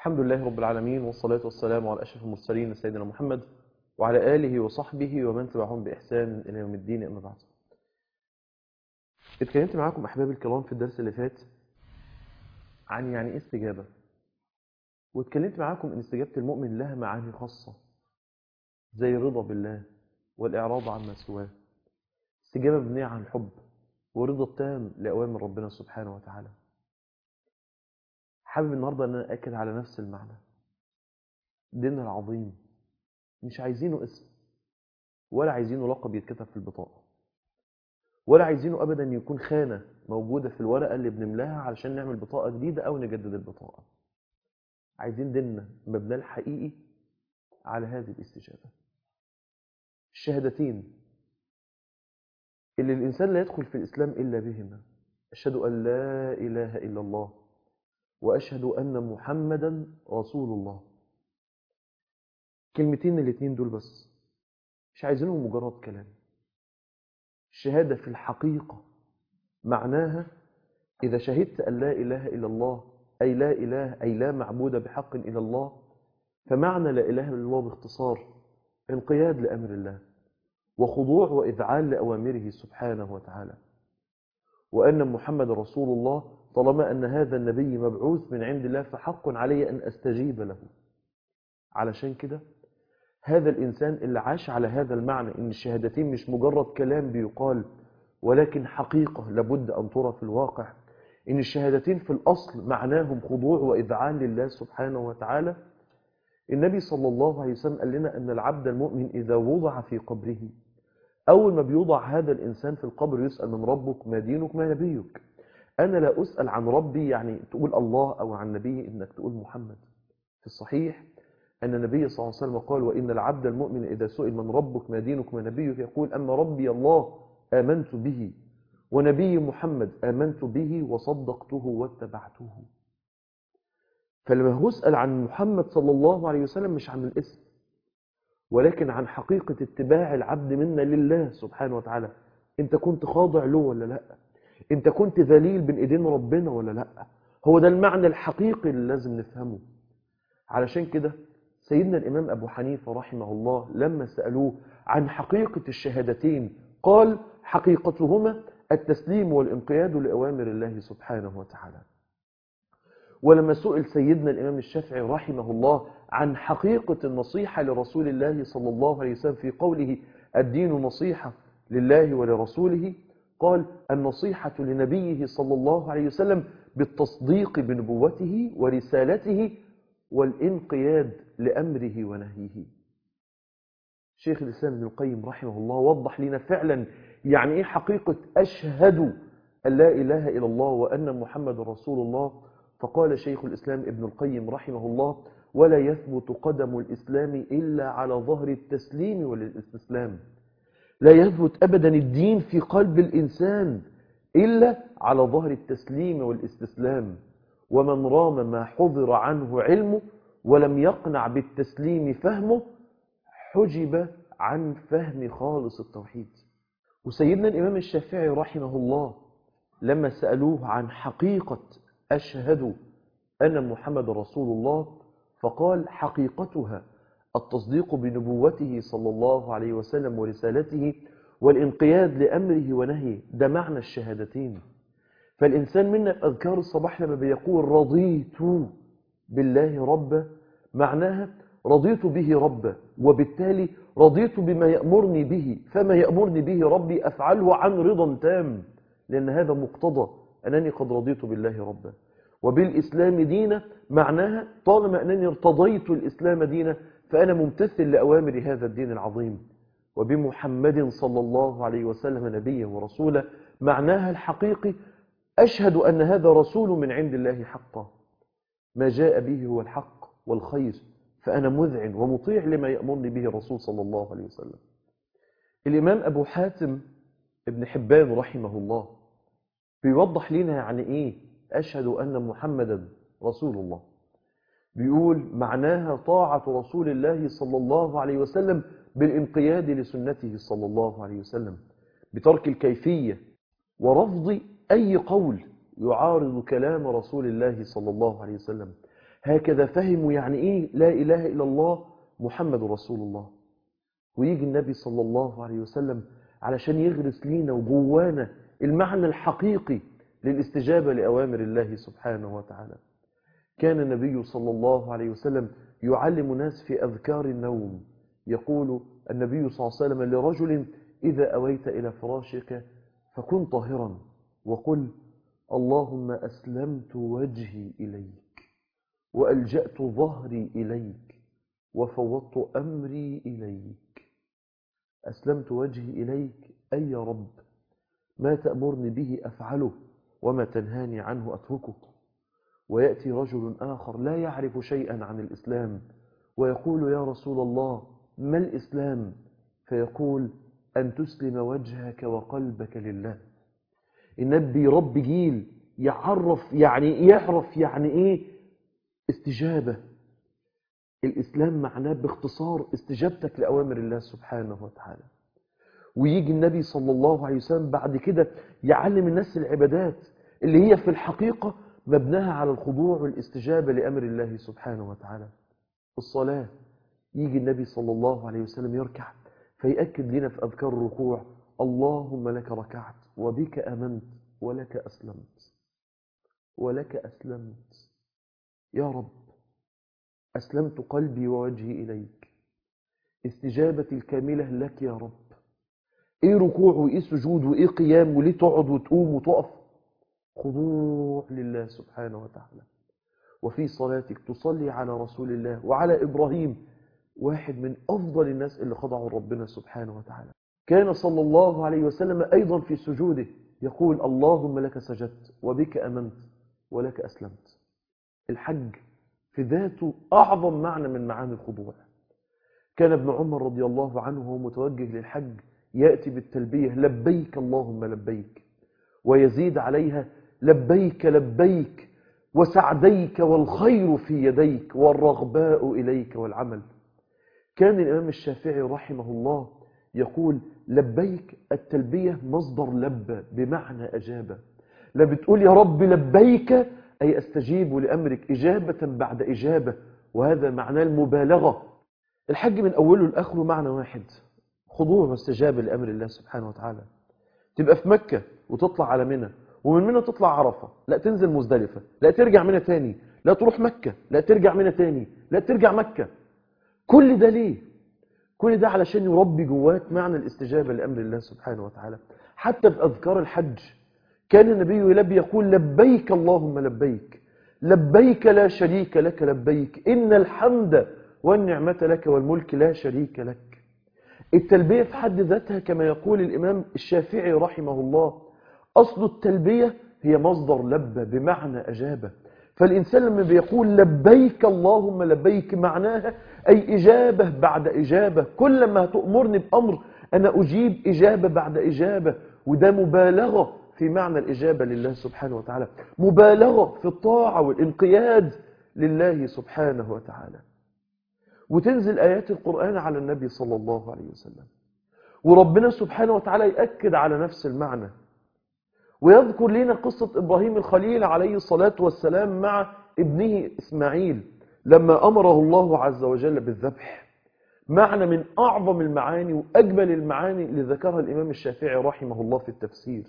الحمد لله رب العالمين والصلاة والسلام على أشرف المرسلين سيدنا محمد وعلى آله وصحبه ومن تبعهم بإحسان إلى يوم الدين أما بعد اتكلمت معاكم أحبابي الكرام في الدرس اللي فات عن يعني إيه استجابة واتكلمت معاكم إن استجابة المؤمن لها معاني خاصة زي الرضا بالله والإعراض عما سواه استجابة مبنية عن الحب ورضا التام لأوامر ربنا سبحانه وتعالى حابب النهاردة أن أنا أكد على نفس المعنى ديننا العظيم مش عايزينه اسم ولا عايزينه لقب يتكتب في البطاقة ولا عايزينه أبدا يكون خانة موجودة في الورقة اللي بنملاها علشان نعمل بطاقة جديدة أو نجدد البطاقة عايزين ديننا مبناه الحقيقي على هذه الاستجابة الشهادتين اللي الإنسان لا يدخل في الإسلام إلا بهما أشهد أن لا إله إلا الله وأشهد أن محمدا رسول الله كلمتين الاثنين دول بس مش عايزينهم مجرد كلام الشهادة في الحقيقة معناها إذا شهدت أن لا إله إلا الله أي لا إله أي لا معبود بحق إلا الله فمعنى لا إله إلا الله باختصار انقياد لأمر الله وخضوع وإذعان لأوامره سبحانه وتعالى وأن محمد رسول الله طالما أن هذا النبي مبعوث من عند الله فحق علي أن أستجيب له علشان كده هذا الإنسان اللي عاش على هذا المعنى إن الشهادتين مش مجرد كلام بيقال ولكن حقيقة لابد أن ترى في الواقع إن الشهادتين في الأصل معناهم خضوع وإذعان لله سبحانه وتعالى النبي صلى الله عليه وسلم قال لنا أن العبد المؤمن إذا وضع في قبره أول ما بيوضع هذا الإنسان في القبر يسأل من ربك ما دينك ما نبيك أنا لا أسأل عن ربي يعني تقول الله أو عن نبي إنك تقول محمد في الصحيح أن النبي صلى الله عليه وسلم قال وإن العبد المؤمن إذا سئل من ربك ما دينك ما نبيك يقول أما ربي الله آمنت به ونبي محمد آمنت به وصدقته واتبعته فلما يسأل عن محمد صلى الله عليه وسلم مش عن الاسم ولكن عن حقيقة اتباع العبد منا لله سبحانه وتعالى انت كنت خاضع له ولا لا انت كنت ذليل بين ايدين ربنا ولا لا هو ده المعنى الحقيقي اللي لازم نفهمه علشان كده سيدنا الإمام أبو حنيفة رحمه الله لما سألوه عن حقيقة الشهادتين قال حقيقتهما التسليم والانقياد لأوامر الله سبحانه وتعالى ولما سئل سيدنا الإمام الشافعي رحمه الله عن حقيقة النصيحة لرسول الله صلى الله عليه وسلم في قوله الدين نصيحة لله ولرسوله قال النصيحة لنبيه صلى الله عليه وسلم بالتصديق بنبوته ورسالته والانقياد لأمره ونهيه شيخ الإسلام ابن القيم رحمه الله وضح لنا فعلا يعني إيه حقيقة أشهد أن لا إله إلا الله وأن محمد رسول الله فقال شيخ الإسلام ابن القيم رحمه الله ولا يثبت قدم الإسلام إلا على ظهر التسليم والاستسلام لا يثبت أبدا الدين في قلب الإنسان إلا على ظهر التسليم والاستسلام ومن رام ما حضر عنه علمه ولم يقنع بالتسليم فهمه حجب عن فهم خالص التوحيد وسيدنا الإمام الشافعي رحمه الله لما سألوه عن حقيقة أشهد أن محمد رسول الله فقال حقيقتها التصديق بنبوته صلى الله عليه وسلم ورسالته والانقياد لأمره ونهيه ده معنى الشهادتين فالإنسان منا في أذكار الصباح لما بيقول رضيت بالله ربا معناها رضيت به ربا وبالتالي رضيت بما يأمرني به فما يأمرني به ربي أفعله عن رضا تام لأن هذا مقتضى أنني قد رضيت بالله ربا وبالإسلام دينا معناها طالما أنني ارتضيت الإسلام دينا فأنا ممتثل لأوامر هذا الدين العظيم وبمحمد صلى الله عليه وسلم نبيا ورسولا معناها الحقيقي أشهد أن هذا رسول من عند الله حقا ما جاء به هو الحق والخير فأنا مذعن ومطيع لما يأمرني به الرسول صلى الله عليه وسلم الإمام أبو حاتم ابن حبان رحمه الله بيوضح لنا يعني إيه أشهد أن محمدا رسول الله بيقول معناها طاعة رسول الله صلى الله عليه وسلم بالانقياد لسنته صلى الله عليه وسلم بترك الكيفية ورفض أي قول يعارض كلام رسول الله صلى الله عليه وسلم هكذا فهموا يعني إيه لا إله إلا الله محمد رسول الله ويجي النبي صلى الله عليه وسلم علشان يغرس لينا وجوانا المعنى الحقيقي للاستجابة لأوامر الله سبحانه وتعالى كان النبي صلى الله عليه وسلم يعلم الناس في أذكار النوم يقول النبي صلى الله عليه وسلم لرجل إذا أويت إلى فراشك فكن طاهرا وقل اللهم أسلمت وجهي إليك وألجأت ظهري إليك وفوضت أمري إليك أسلمت وجهي إليك أي يا رب ما تأمرني به أفعله وما تنهاني عنه أتركه ويأتي رجل آخر لا يعرف شيئا عن الإسلام ويقول يا رسول الله ما الإسلام فيقول أن تسلم وجهك وقلبك لله النبي رب جيل يعرف يعني يعرف يعني إيه استجابة الإسلام معناه باختصار استجابتك لأوامر الله سبحانه وتعالى ويجي النبي صلى الله عليه وسلم بعد كده يعلم الناس العبادات اللي هي في الحقيقة مبناها على الخضوع والاستجابة لأمر الله سبحانه وتعالى الصلاة يجي النبي صلى الله عليه وسلم يركع فيأكد لنا في أذكار الركوع اللهم لك ركعت وبك أمنت ولك أسلمت ولك أسلمت يا رب أسلمت قلبي ووجهي إليك استجابتي الكاملة لك يا رب إيه ركوع وإيه سجود وإيه قيام وليه تقعد وتقوم وتقف خضوع لله سبحانه وتعالى وفي صلاتك تصلي على رسول الله وعلى إبراهيم واحد من أفضل الناس اللي خضعوا ربنا سبحانه وتعالى كان صلى الله عليه وسلم أيضا في سجوده يقول اللهم لك سجدت وبك أمنت ولك أسلمت الحج في ذاته أعظم معنى من معاني الخضوع كان ابن عمر رضي الله عنه وهو متوجه للحج يأتي بالتلبية لبيك اللهم لبيك ويزيد عليها لبيك لبيك وسعديك والخير في يديك والرغباء إليك والعمل كان الإمام الشافعي رحمه الله يقول لبيك التلبية مصدر لبى بمعنى أجابة لا بتقول يا رب لبيك أي أستجيب لأمرك إجابة بعد إجابة وهذا معناه المبالغة الحج من أوله لآخره معنى واحد خضوع واستجابة لأمر الله سبحانه وتعالى تبقى في مكة وتطلع على منى ومن منى تطلع عرفة لا تنزل مزدلفة لا ترجع منى تاني لا تروح مكة لا ترجع منى تاني لا ترجع مكة كل ده ليه كل ده علشان يربي جواك معنى الاستجابة لأمر الله سبحانه وتعالى حتى في أذكار الحج كان النبي يلبي يقول لبيك اللهم لبيك لبيك لا شريك لك لبيك إن الحمد والنعمة لك والملك لا شريك لك التلبية في حد ذاتها كما يقول الإمام الشافعي رحمه الله أصل التلبية هي مصدر لبى بمعنى أجابة فالإنسان لما بيقول لبيك اللهم لبيك معناها أي إجابة بعد إجابة كل ما تؤمرني بأمر أنا أجيب إجابة بعد إجابة وده مبالغة في معنى الإجابة لله سبحانه وتعالى مبالغة في الطاعة والانقياد لله سبحانه وتعالى وتنزل آيات القرآن على النبي صلى الله عليه وسلم وربنا سبحانه وتعالى يأكد على نفس المعنى ويذكر لنا قصة إبراهيم الخليل عليه الصلاة والسلام مع ابنه إسماعيل لما أمره الله عز وجل بالذبح معنى من أعظم المعاني وأجمل المعاني اللي ذكرها الإمام الشافعي رحمه الله في التفسير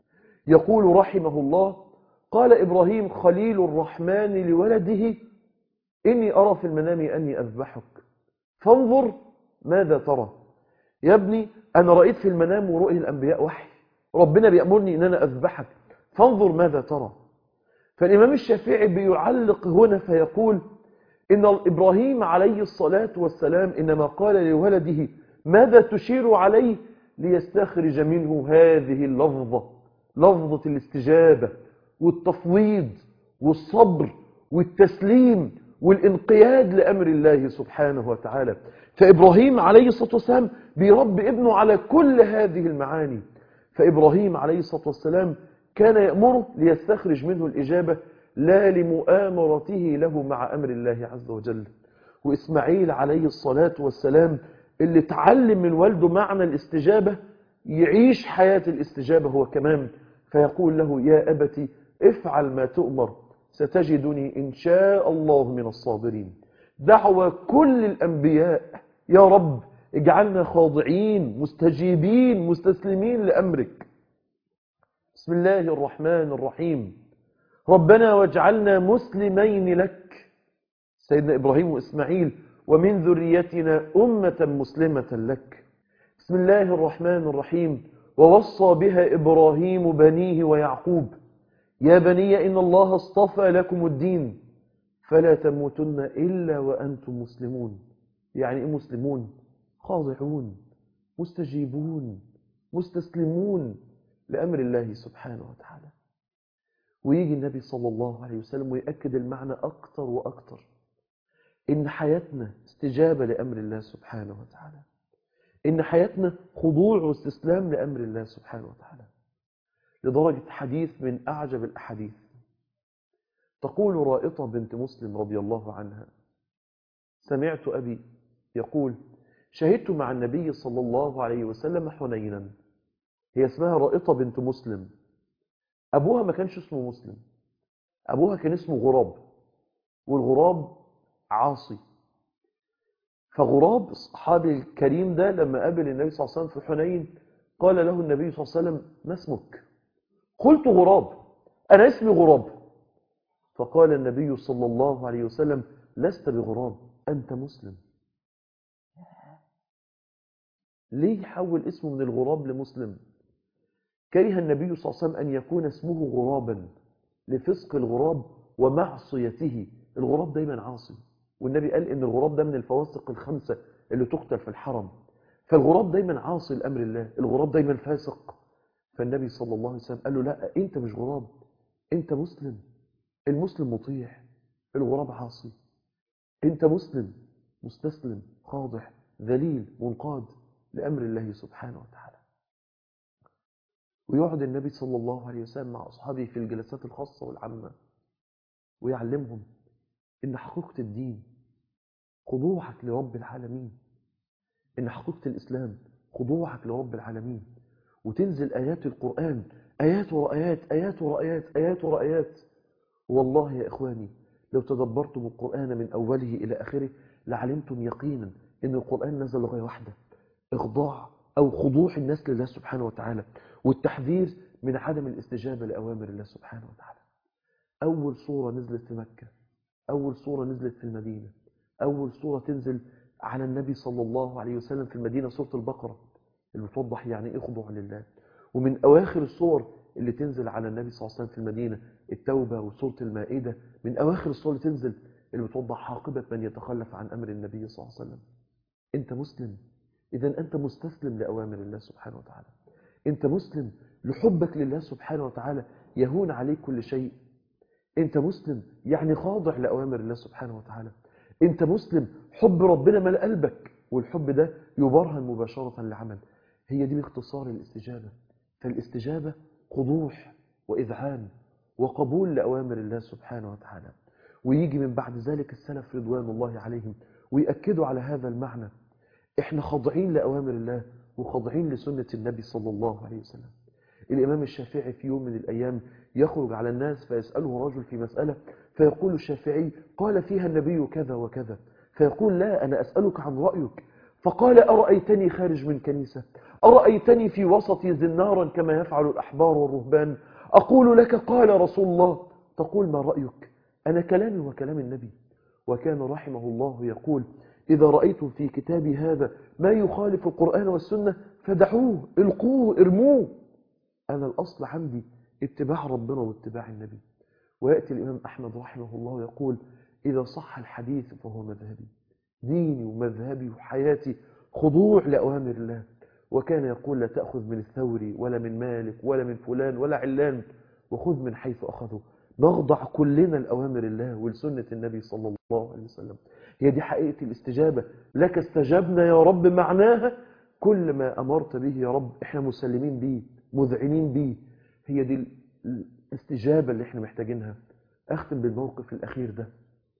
يقول رحمه الله قال إبراهيم خليل الرحمن لولده إني أرى في المنام أني أذبحك فانظر ماذا ترى يا ابني أنا رأيت في المنام ورؤي الأنبياء وحي ربنا بيأمرني أن أنا أذبحك فانظر ماذا ترى فالإمام الشافعي بيعلق هنا فيقول إن إبراهيم عليه الصلاة والسلام إنما قال لولده ماذا تشير عليه ليستخرج منه هذه اللفظة لفظة الاستجابة والتفويض والصبر والتسليم والانقياد لأمر الله سبحانه وتعالى فإبراهيم عليه الصلاة والسلام بيربي ابنه على كل هذه المعاني فإبراهيم عليه الصلاة والسلام كان يأمره ليستخرج منه الإجابة لا لمؤامرته له مع أمر الله عز وجل وإسماعيل عليه الصلاة والسلام اللي تعلم من والده معنى الاستجابة يعيش حياة الاستجابة هو كمان فيقول له يا أبتي افعل ما تؤمر ستجدني إن شاء الله من الصابرين دعوة كل الأنبياء يا رب اجعلنا خاضعين مستجيبين مستسلمين لأمرك بسم الله الرحمن الرحيم ربنا واجعلنا مسلمين لك سيدنا إبراهيم وإسماعيل ومن ذريتنا أمة مسلمة لك بسم الله الرحمن الرحيم ووصى بها إبراهيم بنيه ويعقوب يا بني إن الله اصطفى لكم الدين فلا تموتن إلا وأنتم مسلمون يعني إيه مسلمون خاضعون مستجيبون مستسلمون لأمر الله سبحانه وتعالى ويجي النبي صلى الله عليه وسلم ويأكد المعنى أكتر وأكتر إن حياتنا استجابة لأمر الله سبحانه وتعالى إن حياتنا خضوع واستسلام لأمر الله سبحانه وتعالى لدرجة حديث من أعجب الأحاديث تقول رائطة بنت مسلم رضي الله عنها سمعت أبي يقول شهدت مع النبي صلى الله عليه وسلم حنينا هي اسمها رائطة بنت مسلم أبوها ما كانش اسمه مسلم أبوها كان اسمه غراب والغراب عاصي فغراب الصحابي الكريم ده لما قابل النبي صلى الله عليه وسلم في حنين قال له النبي صلى الله عليه وسلم ما اسمك قلت غراب أنا اسمي غراب فقال النبي صلى الله عليه وسلم لست بغراب أنت مسلم ليه حول اسمه من الغراب لمسلم كره النبي صلى الله عليه وسلم أن يكون اسمه غرابا لفسق الغراب ومعصيته الغراب دايما عاصي والنبي قال ان الغراب ده من الفواسق الخمسة اللي تقتل في الحرم فالغراب دايما عاصي لأمر الله الغراب دايما فاسق فالنبي صلى الله عليه وسلم قال له لا انت مش غراب انت مسلم المسلم مطيع الغراب عاصي انت مسلم مستسلم خاضع ذليل منقاد لأمر الله سبحانه وتعالى ويقعد النبي صلى الله عليه وسلم مع أصحابه في الجلسات الخاصة والعامة ويعلمهم إن حقيقة الدين خضوعك لرب العالمين إن حقيقة الإسلام خضوعك لرب العالمين وتنزل آيات القرآن آيات ورآيات آيات ورآيات آيات ورآيات والله يا إخواني لو تدبرتم القرآن من أوله إلى آخره لعلمتم يقينا إن القرآن نزل غاية واحدة إخضاع أو خضوع الناس لله سبحانه وتعالى والتحذير من عدم الاستجابة لأوامر الله سبحانه وتعالى أول صورة نزلت في مكة أول صورة نزلت في المدينة أول صورة تنزل على النبي صلى الله عليه وسلم في المدينة سورة البقرة اللي بتوضح يعني إيه خضوع لله ومن أواخر الصور اللي تنزل على النبي صلى الله عليه وسلم في المدينة التوبة وسورة المائدة من أواخر الصور اللي تنزل اللي بتوضح عاقبة من يتخلف عن أمر النبي صلى الله عليه وسلم أنت مسلم إذا أنت مستسلم لأوامر الله سبحانه وتعالى أنت مسلم لحبك لله سبحانه وتعالى يهون عليك كل شيء أنت مسلم يعني خاضع لأوامر الله سبحانه وتعالى أنت مسلم حب ربنا مال قلبك والحب ده يبرهن مباشرة لعمل هي دي باختصار الاستجابة فالاستجابة خضوع وإذعان وقبول لأوامر الله سبحانه وتعالى ويجي من بعد ذلك السلف رضوان الله عليهم ويأكدوا على هذا المعنى احنا خاضعين لأوامر الله وخاضعين لسنة النبي صلى الله عليه وسلم الإمام الشافعي في يوم من الأيام يخرج على الناس فيسأله رجل في مسألة فيقول الشافعي قال فيها النبي كذا وكذا فيقول لا أنا أسألك عن رأيك فقال أرأيتني خارج من كنيسة أرأيتني في وسط زنارا كما يفعل الأحبار والرهبان أقول لك قال رسول الله تقول ما رأيك أنا كلامي وكلام النبي وكان رحمه الله يقول إذا رأيتم في كتابي هذا ما يخالف القرآن والسنة فدعوه القوه ارموه أنا الأصل عندي اتباع ربنا واتباع النبي ويأتي الإمام أحمد رحمه الله يقول إذا صح الحديث فهو مذهبي ديني ومذهبي وحياتي خضوع لأوامر الله وكان يقول لا تأخذ من الثوري ولا من مالك ولا من فلان ولا علان وخذ من حيث أخذوا نخضع كلنا لأوامر الله ولسنة النبي صلى الله عليه وسلم هي دي حقيقة الاستجابة لك استجبنا يا رب معناها كل ما أمرت به يا رب احنا مسلمين به مذعنين به هي دي الاستجابة اللي احنا محتاجينها أختم بالموقف الأخير ده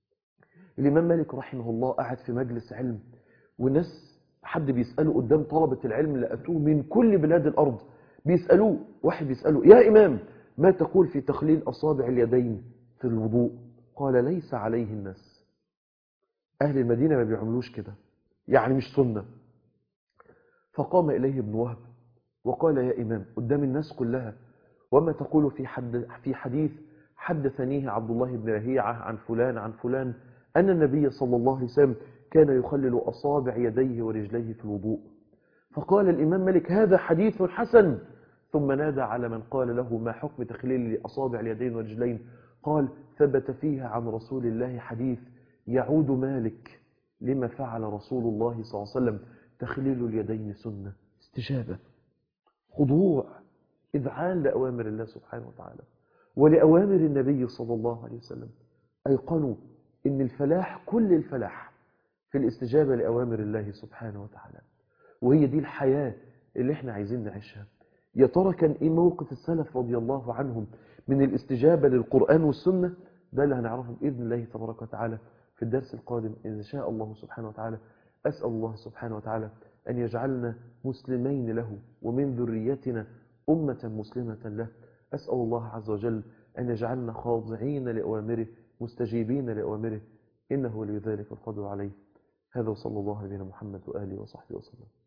الإمام مالك رحمه الله قاعد في مجلس علم والناس حد بيسأله قدام طلبة العلم لقتوه من كل بلاد الأرض بيسألوه واحد بيسأله يا إمام ما تقول في تخليل أصابع اليدين في الوضوء قال ليس عليه الناس أهل المدينة ما بيعملوش كده يعني مش سنة فقام إليه ابن وهب وقال يا إمام قدام الناس كلها وما تقول في, حد في حديث حدثنيه عبد الله بن رهيعة عن فلان عن فلان أن النبي صلى الله عليه وسلم كان يخلل أصابع يديه ورجليه في الوضوء فقال الإمام ملك هذا حديث حسن ثم نادى على من قال له ما حكم تخليل أصابع اليدين والرجلين قال ثبت فيها عن رسول الله حديث يعود مالك لما فعل رسول الله صلى الله عليه وسلم تخليل اليدين سنة استجابة خضوع إذعان لأوامر الله سبحانه وتعالى ولأوامر النبي صلى الله عليه وسلم أيقنوا إن الفلاح كل الفلاح في الاستجابة لأوامر الله سبحانه وتعالى وهي دي الحياة اللي احنا عايزين نعيشها يا ترى كان ايه موقف السلف رضي الله عنهم من الاستجابة للقرآن والسنة ده اللي هنعرفه بإذن الله تبارك وتعالى في الدرس القادم إن شاء الله سبحانه وتعالى أسأل الله سبحانه وتعالى أن يجعلنا مسلمين له ومن ذريتنا أمة مسلمة له أسأل الله عز وجل أن يجعلنا خاضعين لأوامره مستجيبين لأوامره إنه ولي ذلك القدر عليه هذا وصلى الله على نبينا محمد وآله وصحبه وسلم